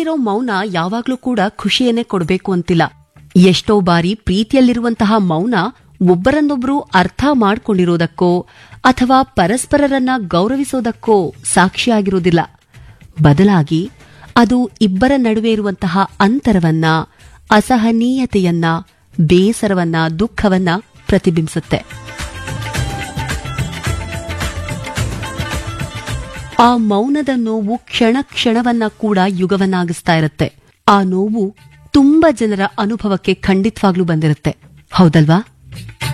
ಅಲ್ಲಿರೋ ಮೌನ ಯಾವಾಗ್ಲೂ ಕೂಡ ಖುಷಿಯನ್ನೇ ಕೊಡಬೇಕು ಅಂತಿಲ್ಲ ಎಷ್ಟೋ ಬಾರಿ ಪ್ರೀತಿಯಲ್ಲಿರುವಂತಹ ಮೌನ ಒಬ್ಬರನ್ನೊಬ್ರು ಅರ್ಥ ಮಾಡ್ಕೊಂಡಿರೋದಕ್ಕೋ ಅಥವಾ ಪರಸ್ಪರರನ್ನ ಗೌರವಿಸೋದಕ್ಕೋ ಸಾಕ್ಷಿಯಾಗಿರೋದಿಲ್ಲ ಬದಲಾಗಿ ಅದು ಇಬ್ಬರ ನಡುವೆ ಇರುವಂತಹ ಅಂತರವನ್ನ ಅಸಹನೀಯತೆಯನ್ನ ಬೇಸರವನ್ನ ದುಃಖವನ್ನ ಪ್ರತಿಬಿಂಬಿಸುತ್ತೆ ಆ ಮೌನದ ನೋವು ಕ್ಷಣ ಕ್ಷಣವನ್ನ ಕೂಡ ಯುಗವನ್ನಾಗಿಸ್ತಾ ಇರುತ್ತೆ ಆ ನೋವು ತುಂಬಾ ಜನರ ಅನುಭವಕ್ಕೆ ಖಂಡಿತವಾಗ್ಲೂ ಬಂದಿರುತ್ತೆ ಹೌದಲ್ವಾ